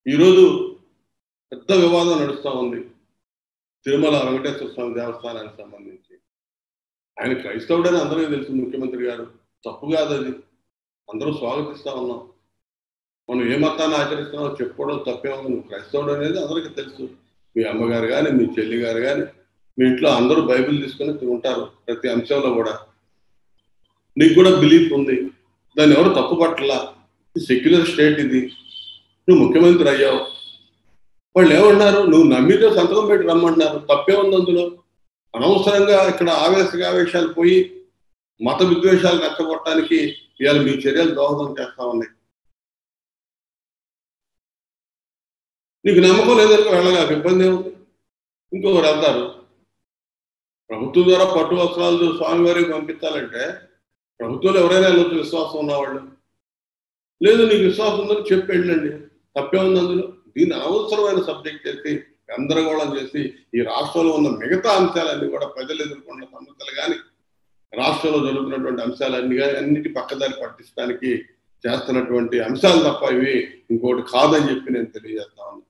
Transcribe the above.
ఈరోజు పెద్ద వివాదం నడుస్తూ ఉంది తిరుమల వెంకటేశ్వర స్వామి దేవస్థానానికి సంబంధించి ఆయన క్రైస్తవుడని అందరికీ తెలుసు ముఖ్యమంత్రి గారు తప్పు కాదు అది అందరూ స్వాగతిస్తా ఉన్నాం మనం ఏ మతాన్ని ఆచరిస్తున్నామో చెప్పుకోవడం తప్పేమో నువ్వు క్రైస్తవుడు అనేది అందరికీ తెలుసు మీ అమ్మగారు కానీ మీ చెల్లి గారు కానీ మీ ఇంట్లో అందరూ బైబిల్ తీసుకొని ఉంటారు ప్రతి అంశంలో కూడా నీకు కూడా బిలీఫ్ ఉంది దాన్ని ఎవరు తప్పు పట్టలా సెక్యులర్ స్టేట్ ఇది నువ్వు ముఖ్యమంత్రి అయ్యావు వాళ్ళు ఏమన్నారు నువ్వు నమ్మితే సంతకం పెట్టి రమ్మన్నారు తప్పే ఉంది అందులో అనవసరంగా ఇక్కడ ఆవేశ ఆవేశాలు పోయి మత విద్వేషాలు రెచ్చగొట్టడానికి ఇవాళ మీ చర్యలు దోహదం చేస్తా ఉన్నాయి నీకు నమ్మకం లేదనుకో వెళ్ళగా ఇబ్బంది ఏముంది ఇంకొకరు వెళ్తారు ప్రభుత్వం ద్వారా పట్టు వస్త్రాలు స్వామివారికి పంపించాలంటే ప్రభుత్వంలో ఎవరైనా వెళ్ళొచ్చు విశ్వాసం ఉన్నవాళ్ళు లేదు నీకు విశ్వాసం ఉందని చెప్పి వెళ్ళండి తప్పే ఉంది అందులో దీన్ని అనవసరమైన సబ్జెక్ట్ చేసి గందరగోళం చేసి ఈ రాష్ట్రంలో ఉన్న మిగతా అంశాలన్నీ కూడా ప్రజలు ఎదుర్కొన్న సమస్యలు కానీ రాష్ట్రంలో జరుగుతున్నటువంటి అంశాలన్నీ కానీ అన్నిటి పక్కదారి పట్టించడానికి చేస్తున్నటువంటి అంశాలు తప్ప ఇవి ఇంకోటి కాదని చెప్పి నేను తెలియజేస్తా ఉన్నాను